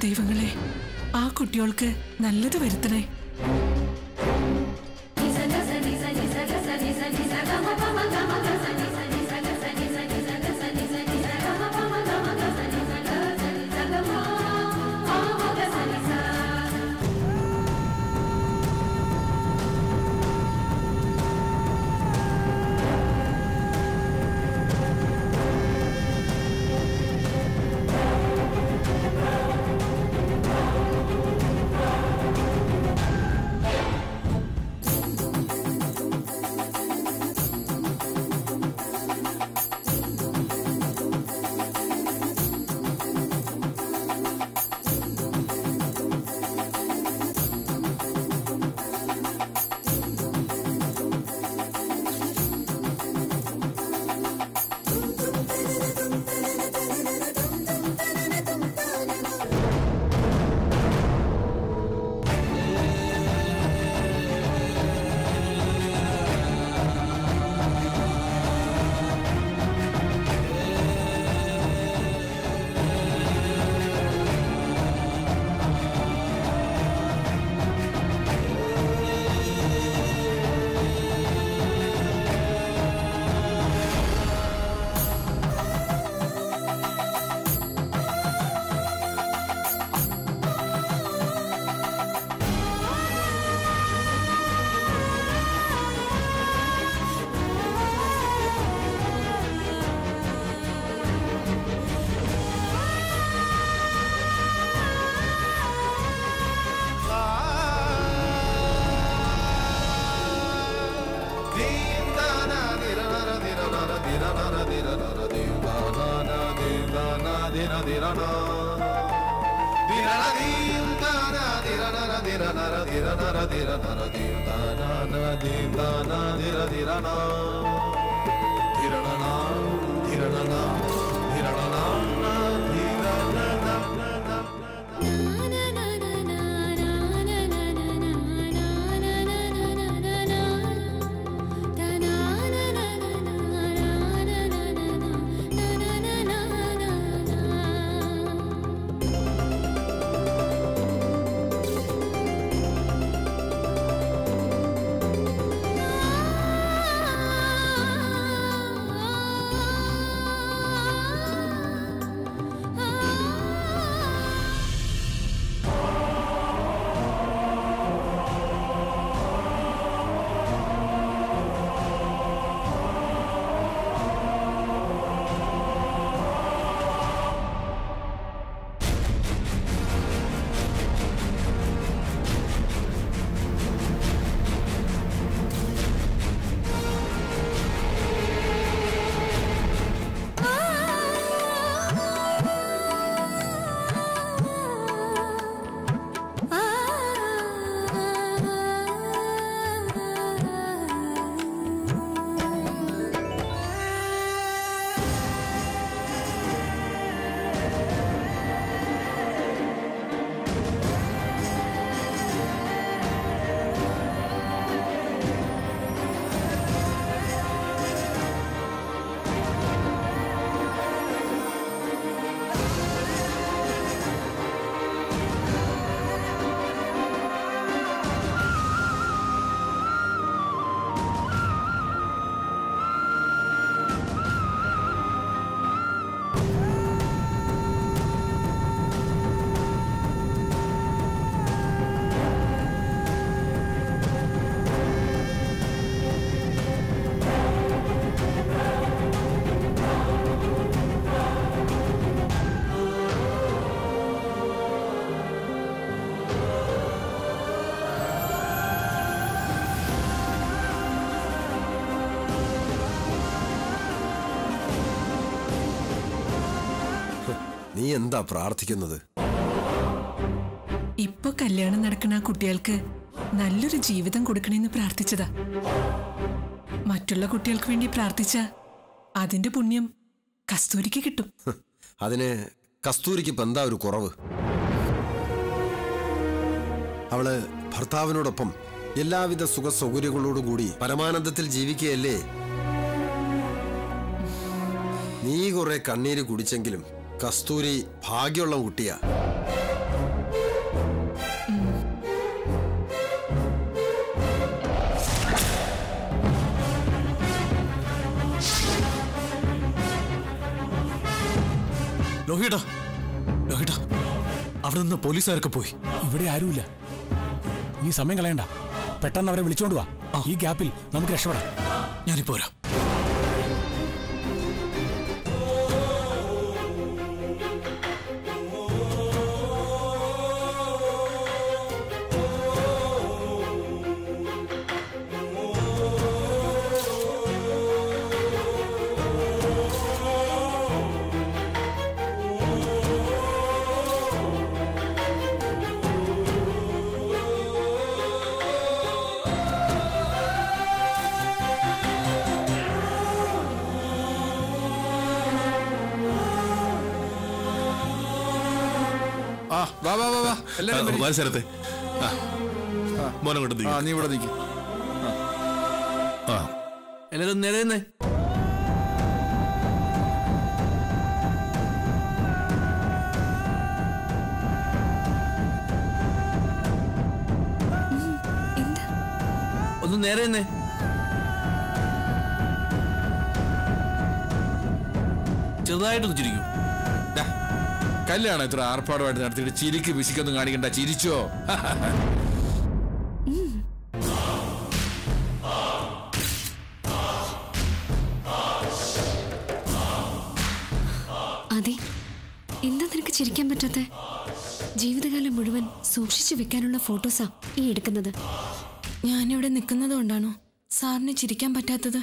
ദൈവങ്ങളെ ആ കുട്ടികൾക്ക് നല്ലത് വരുത്തണേ നീ എന്താ പ്രാർത്ഥിക്കുന്നത് ഇപ്പൊ കല്യാണം നടക്കുന്ന ആ കുട്ടികൾക്ക് നല്ലൊരു ജീവിതം കൊടുക്കണേന്ന് പ്രാർത്ഥിച്ചതാ മറ്റുള്ള കുട്ടികൾക്ക് വേണ്ടി പ്രാർത്ഥിച്ച അതിന്റെ പുണ്യം കസ്തൂരിക്ക് കിട്ടും ഹ്, അതിന് കസ്തൂരിക്ക് ഇപ്പൊ എന്താ ഒരു കുറവ് അവള് ഭർത്താവിനോടൊപ്പം എല്ലാവിധ സുഖ സൗകര്യങ്ങളോടും കൂടി പരമാനന്ദത്തിൽ ജീവിക്കുകയല്ലേ നീ കുറെ കണ്ണീര് കുടിച്ചെങ്കിലും കസ്തൂരി ഭാഗ്യമുള്ള കുട്ടിയാ ലോഹിയേട്ടാ ലോഹിയേട്ടാ അവിടെ നിന്ന് പോലീസുകാരൊക്കെ പോയി ഇവിടെ ആരുമില്ല നീ സമയം കളയണ്ട പെട്ടെന്ന് അവരെ വിളിച്ചോണ്ട് വാ ഈ ഗ്യാപ്പിൽ നമുക്ക് രക്ഷപ്പെടാം ഞാനിപ്പോ വരാം ആ വാ വാ വാ വാ എല്ലാരും വരി. മത്സരത്തെ മോനെ കൊണ്ട് ആ നീ ഇവിടെ നിൽക്ക് ആ എല്ലാരും നേരെ നിന്നേ എന്താ ഒന്ന് നേരെ നിന്നേ ചെറുതായിട്ടൊന്ന് ചിരിക്കൂ ദാ, കല്യാണം ഇത്ര ആർപ്പാടുമായിട്ട് നടത്തിയിട്ട് ചിരിക്ക് പിശിക്കൊന്നും കാണിക്കണ്ട ചിരിച്ചോ അതെ എന്താ നിനക്ക് ചിരിക്കാൻ പറ്റാത്ത ജീവിതകാലം മുഴുവൻ സൂക്ഷിച്ചു വെക്കാനുള്ള ഫോട്ടോസാ ഈ എടുക്കുന്നത് ഞാനിവിടെ നിൽക്കുന്നത് കൊണ്ടാണോ സാറിന് ചിരിക്കാൻ പറ്റാത്തത്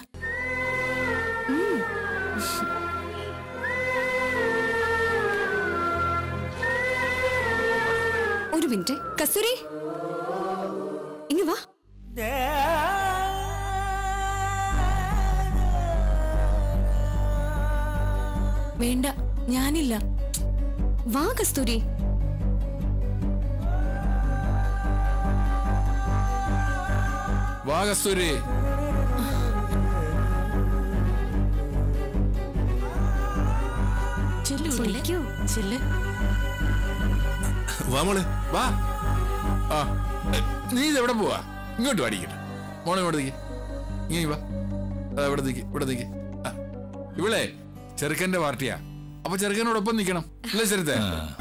ഒരു മിനിറ്റ് കസ്തൂരി ഇങ്ങ് വാ വേണ്ട ഞാനില്ല വാ കസ്തൂരി വാ കസ്തൂരി ചെല്ലു കുട്ടിലെ. ചിരിക്കൂ. ചെല്ല് വാ മോളെ വാ ആ എ, നീ ഇത് എവിടെ പോവാ ഇങ്ങോട്ട് വാടിക്കട്ടെ മോളെ ഇങ്ങോട്ട് നിൽക്ക് ഇങ്ങനെ വാ അതാ ഇവിടെ നിൽക്ക് ഇവിടെ നിൽക്ക് ആ, ഇവളെ ചെറുക്കന്റെ പാർട്ടിയാ അപ്പൊ ചെറുക്കനോടൊപ്പം നിൽക്കണം അല്ലേ ചെറുത്തെ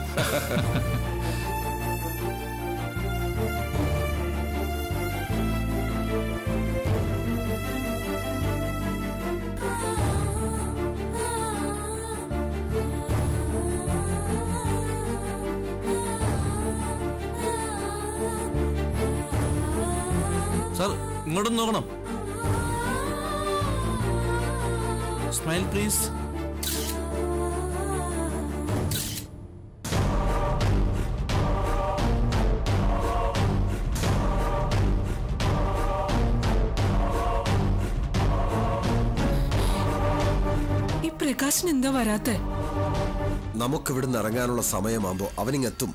സാർ ഇങ്ങോട്ടൊന്ന് നോക്കണം സ്മൈൽ പ്ലീസ് ഈ പ്രകാശൻ എന്താ വരാത്തെ നമുക്കിവിടുന്ന് ഇറങ്ങാനുള്ള സമയമാകുമ്പോ അവനിങ്ങെത്തും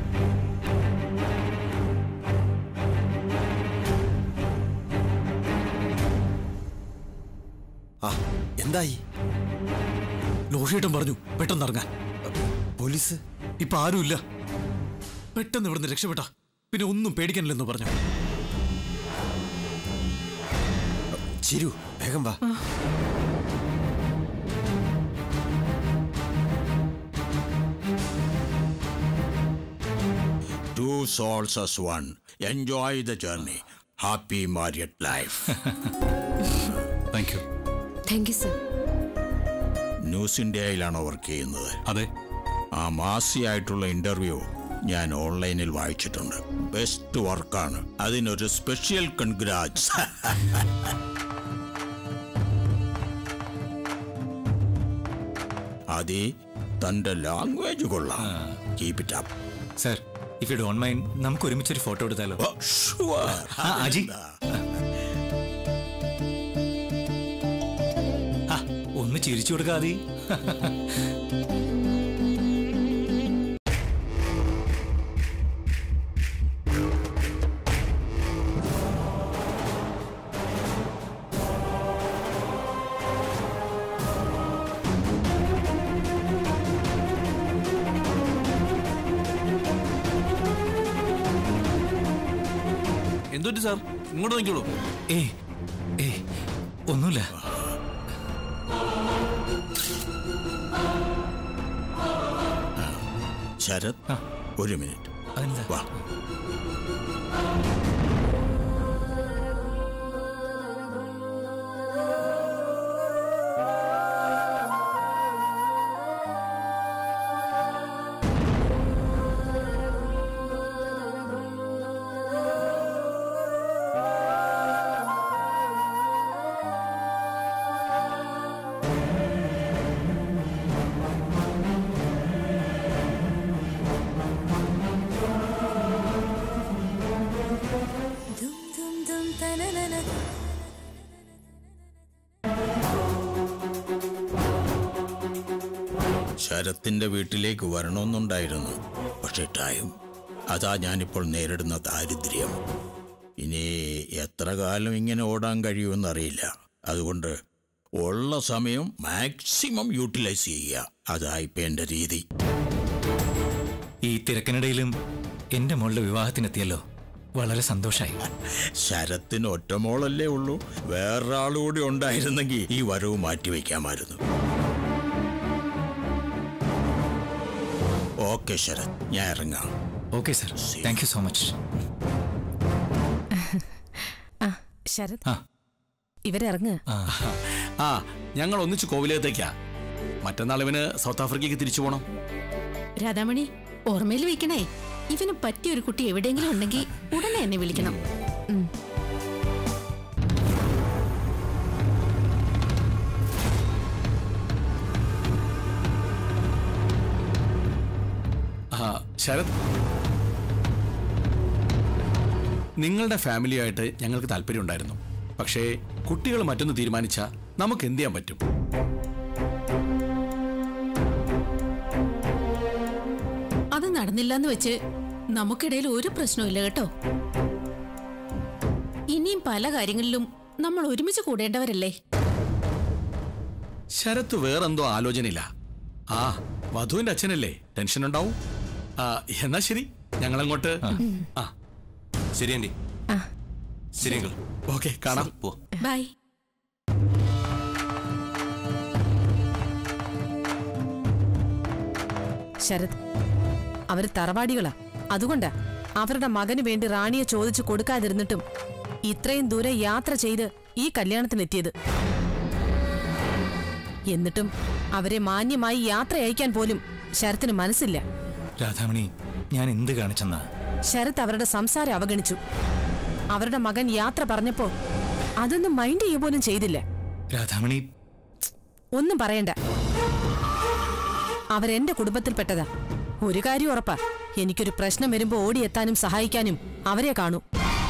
ആ എന്തായി ലോഹിയേട്ടൻ പറഞ്ഞു പെട്ടെന്ന് ഇറങ്ങാൻ പോലീസ് ഇപ്പൊ ആരുമില്ല പെട്ടെന്ന് ഇവിടുന്ന് രക്ഷപ്പെട്ടാ പിന്നെ ഒന്നും പേടിക്കാനില്ലെന്ന് പറഞ്ഞു ചിരു വേഗം വാ Two souls as one. Enjoy the journey. Happy married life. Thank you thank you sir news ഇന്ത്യയിലാണോ വർക്ക് ചെയ്യുന്നത് അതെ ആ മാസിയായിട്ടുള്ള ഇന്റർവ്യൂ ഞാൻ ഓൺലൈനിൽ വായിച്ചിട്ടുണ്ട് ബെസ്റ്റ് വർക്കാണ് അതിനൊരു സ്പെഷ്യൽ കൺഗ്രാറ്റ്സ് അതി തന്റെ ലാംഗ്വേജ് കൊള്ളാം keep it up sir if you don't mind നമുക്ക് ഒരുമിച്ച് ഒരു ഫോട്ടോ എടുത്താലോ ആ, അജി. ആ, ഒന്ന് ചിരിച്ചു കൊടുക്കാതെ എന്തുപറ്റി സാർ ഇങ്ങോട്ട് നോക്കിയോളൂ ഏ ഏ ഒന്നുമില്ല ശരത് ഒരു മിനിറ്റ് അതെന്താ വാ ശരത്തിന്റെ വീട്ടിലേക്ക് വരണമെന്നുണ്ടായിരുന്നു പക്ഷെ ടൈം അതാ ഞാനിപ്പോൾ നേരിടുന്ന ദാരിദ്ര്യം ഇനി എത്ര കാലം ഇങ്ങനെ ഓടാൻ കഴിയുമെന്നറിയില്ല അതുകൊണ്ട് ഉള്ള സമയം മാക്സിമം യൂട്ടിലൈസ് ചെയ്യുക അതാ ഇപ്പം എൻ്റെ രീതി ഈ തിരക്കിനിടയിലും എന്റെ മോളുടെ വിവാഹത്തിനെത്തിയല്ലോ വളരെ സന്തോഷായി ശരത്തിന് ഒറ്റമോളല്ലേ ഉള്ളൂ വേറൊരാളുകൂടി ഉണ്ടായിരുന്നെങ്കിൽ ഈ വരവ് മാറ്റിവെക്കാമായിരുന്നു ഓക്കെ ശരത് ഞാൻ ഇറങ്ങാം okay sir thank you so much ആ ശരത് ആ. ഇവരിറങ്ങ് ആ ഞങ്ങൾ ഒന്നിച്ച് കോവിലകത്തേക്കാ മറ്റന്നാൾ ഇവന് സൗത്ത് ആഫ്രിക്കയ്ക്ക് തിരിച്ചു പോകണം രാധാമണി ഓർമ്മയിൽ വെക്കണേ ഇവന് പറ്റിയ ഒരു കുട്ടി എവിടെയെങ്കിലും ഉണ്ടെങ്കിൽ ഉടനെ എന്നെ വിളിക്കണം ഉം. ആ ശരത് നിങ്ങളുടെ ഫാമിലിയായിട്ട് ഞങ്ങൾക്ക് താല്പര്യമുണ്ടായിരുന്നു പക്ഷേ കുട്ടികൾ മറ്റൊന്ന് തീരുമാനിച്ചാൽ നമുക്ക് എന്ത് ചെയ്യാൻ പറ്റും അത് നടന്നില്ല എന്ന് വെച്ച് നമുക്കിടയിൽ ഒരു പ്രശ്നമില്ല കേട്ടോ ഇനിയും പല കാര്യങ്ങളിലും നമ്മൾ ഒരുമിച്ച് കൂടേണ്ടവരല്ലേ ശരത്ത് വേറെന്തോ ആലോചനയില്ല ആ വധുവിന്റെ അച്ഛനല്ലേ ടെൻഷൻ ഉണ്ടാവും ആ എന്നാ ശരി ഞങ്ങളങ്ങോട്ട് ആ ശരി ആൻറ്റി ശരി അങ്കിൾ ഓക്കെ കാണാം പോ ബൈ ശരത് അവര് തറവാടികളാ അതുകൊണ്ടാ അവരുടെ മകന് വേണ്ടി റാണിയെ ചോദിച്ചു കൊടുക്കാതിരുന്നിട്ടും ഇത്രയും ദൂരെ യാത്ര ചെയ്ത് ഈ കല്യാണത്തിനെത്തിയത് എന്നിട്ടും അവരെ മാന്യമായി യാത്ര അയക്കാൻ പോലും ശരത്തിന് മനസ്സില്ല രാധാമണി ഞാൻ എന്ത് കാണിച്ചെന്നാ ശരത് അവരുടെ സംസാരം അവഗണിച്ചു അവരുടെ മകൻ യാത്ര പറഞ്ഞപ്പോ അതൊന്നും മൈൻഡ് ചെയ്യുക പോലും ചെയ്തില്ല രാധാമണി ഒന്നും പറയണ്ട അവരെന്റെ കുടുംബത്തിൽപ്പെട്ടതാ ഒരു കാര്യം ഉറപ്പാ എനിക്കൊരു പ്രശ്നം വരുമ്പോ ഓടിയെത്താനും സഹായിക്കാനും അവരെ കാണൂ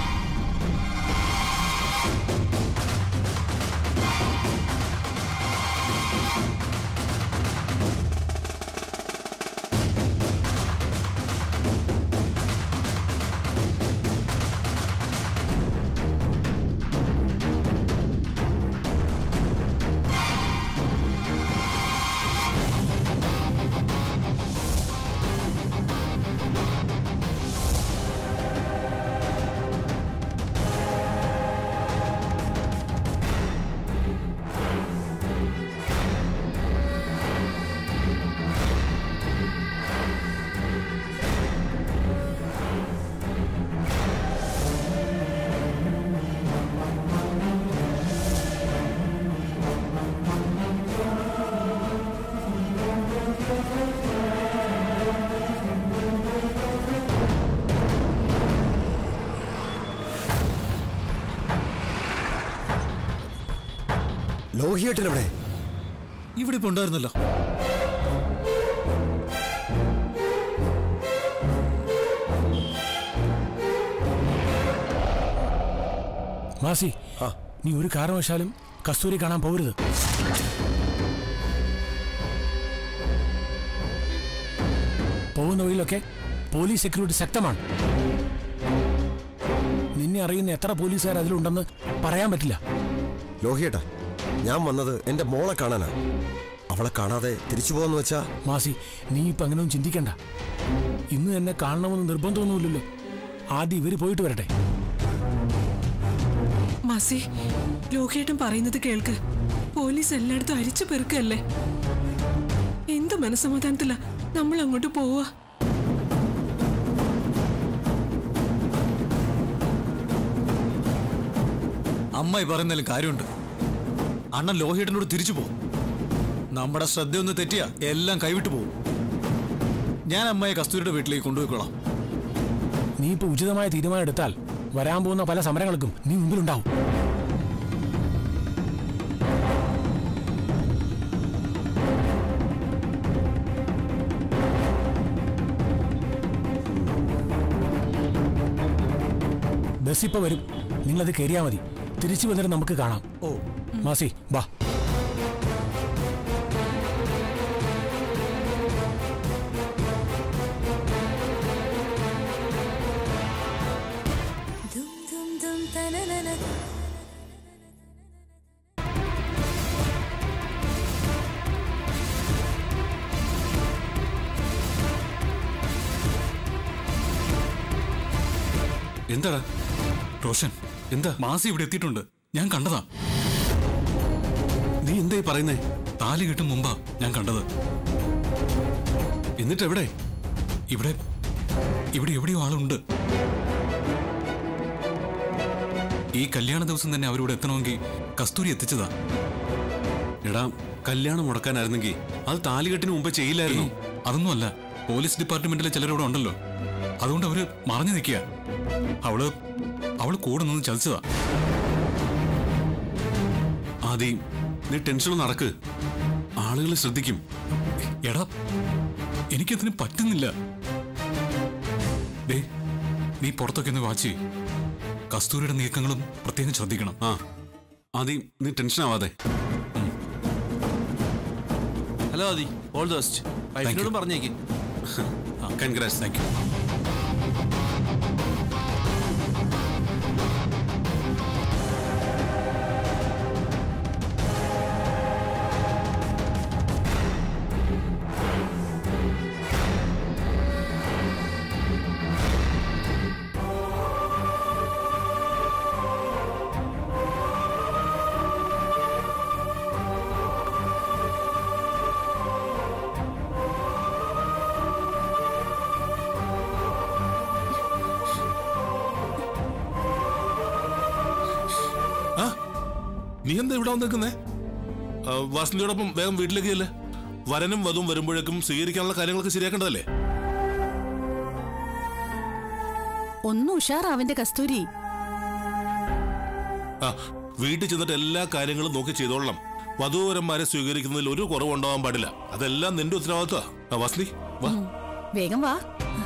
ലോഹിയേട്ടനെവിടെ ഇവിടെ ഇപ്പൊ ഉണ്ടായിരുന്നല്ലോ മാസി നീ ഒരു കാരണവശാലും കസ്തൂരി കാണാൻ പോകരുത് പോകുന്ന വഴിയിലൊക്കെ പോലീസ് സെക്യൂരിറ്റി ശക്തമാണ് നിന്നെ അറിയുന്ന എത്ര പോലീസുകാർ അതിലുണ്ടെന്ന് പറയാൻ പറ്റില്ല ലോഹിയേട്ടാ ഞാൻ വന്നത് എന്റെ മോളെ കാണാനാ അവളെ കാണാതെ തിരിച്ചു പോകാന്ന് വെച്ചാ മാസി നീ ഇപ്പൊ അങ്ങനെയൊന്നും ചിന്തിക്കണ്ട ഇന്ന് എന്നെ കാണണമെന്ന് നിർബന്ധമൊന്നുമില്ലല്ലോ ആദ്യം ഇവര് പോയിട്ട് വരട്ടെ മാസി ലോകേട്ടൻ പറയുന്നത് കേൾക്ക് പോലീസ് എല്ലായിടത്തും അരിച്ചു പെറുക്കല്ലേ എന്ത് മനസ്സമാധാനത്തിലാ നമ്മൾ അങ്ങോട്ട് പോവാ അമ്മായി പറയുന്നതിലും കാര്യമുണ്ട് അണ്ണൻ ലോഹിയേട്ടനോട് തിരിച്ചു പോകും നമ്മുടെ ശ്രദ്ധയൊന്ന് തെറ്റിയ എല്ലാം കൈവിട്ടു പോകും ഞാൻ അമ്മയെ കസ്തൂരിയുടെ വീട്ടിലേക്ക് കൊണ്ടുപോയിക്കോളാം നീ ഇപ്പൊ ഉചിതമായ തീരുമാനം എടുത്താൽ വരാൻ പോകുന്ന പല സമരങ്ങൾക്കും നീ മുമ്പിലുണ്ടാവും ബസ് ഇപ്പൊ വരും നിങ്ങളത് കയറിയാ മതി തിരിച്ചു വന്നിട്ട് നമുക്ക് കാണാം ഓ മാസി വാ എന്താടാ റോഷൻ എന്താ മാസി ഇവിടെ എത്തിയിട്ടുണ്ട് ഞാൻ കണ്ടതാ നീ എന്തായി പറയുന്നേ താലി കിട്ടും മുമ്പാ ഞാൻ കണ്ടത് എന്നിട്ട് എവിടെ ഇവിടെ ഇവിടെ എവിടെയോ ആളുണ്ട് ഈ കല്യാണ ദിവസം തന്നെ അവരിവിടെ എത്തണമെങ്കിൽ കസ്തൂരി എത്തിച്ചതാ എടാ കല്യാണം മുടക്കാനായിരുന്നെങ്കിൽ അത് താലികെട്ടിന് മുമ്പ് ചെയ്യില്ലായിരുന്നു അതൊന്നുമല്ല പോലീസ് ഡിപ്പാർട്ട്മെന്റിലെ ചിലരോടെ ഉണ്ടല്ലോ അതുകൊണ്ട് അവര് മറഞ്ഞു നിൽക്കുക അവള് അവള് കൂടെ നിന്ന് ചതിച്ചതാ ആദി നീ ടെൻഷൻ നടക്ക് ആളുകൾ ശ്രദ്ധിക്കും എടാ എനിക്കതിന് പറ്റുന്നില്ല ദേ നീ പുറത്തൊക്കെ ഒന്ന് വാച്ച് ചെയ്യ്. കസ്തൂരിയുടെ നീക്കങ്ങളും പ്രത്യേകം ശ്രദ്ധിക്കണം ആ ആദി നീ ടെൻഷൻ ആവാതെ hello Adi all the best വൈഫിനോടും പറഞ്ഞേക്ക് കൺഗ്രാറ്റ്സ് താങ്ക് യു നീ എന്താ ഇവിടെ വന്ന് നിൽക്കുന്നേ വാസന്തിയോടൊപ്പം വേഗം വീട്ടിലേക്ക് ചെല്ലേ വരനും വധുവും വരുമ്പോഴേക്കും സ്വീകരിക്കാനുള്ള കാര്യങ്ങളൊക്കെ ശരിയാക്കേണ്ടതല്ലേ ഒന്ന് ഉഷാറാവിന്റെ കസ്തൂരി ആ വീട്ടിൽ ചെന്നിട്ട് എല്ലാ കാര്യങ്ങളും നോക്കി ചെയ്തോളണം വധുവരന്മാരെ സ്വീകരിക്കുന്നതിൽ ഒരു കുറവുണ്ടാവാൻ പാടില്ല അതെല്ലാം നിന്റെ ഉത്തരവാദിത്വ വാസ്നി വാ വേഗം വാ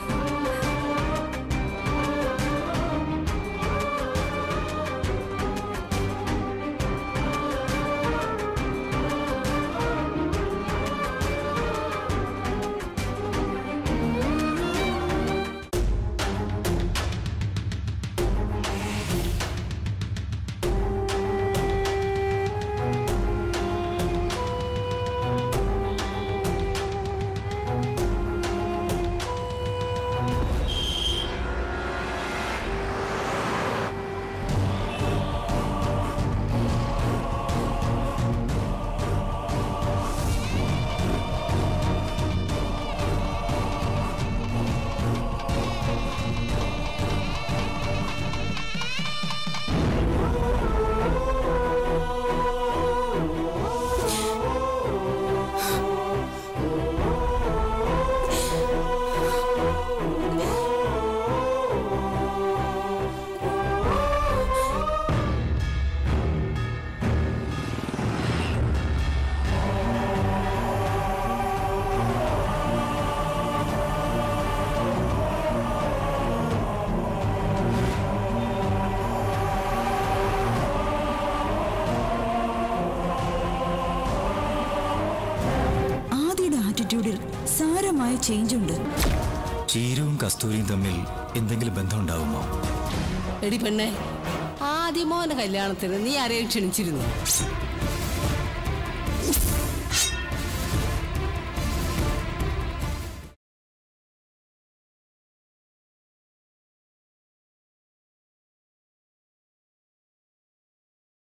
ആദിയുടെ ആറ്റിറ്റ്യൂഡിൽ സാരമായ ചേഞ്ച് ഉണ്ട് ചീരവും കസ്തൂരിയും തമ്മിൽ എന്തെങ്കിലും ബന്ധം എടി പെണ്ണെ ആദ്യമോന്റെ കല്യാണത്തിന് നീ ആരെയും ക്ഷണിച്ചിരുന്നു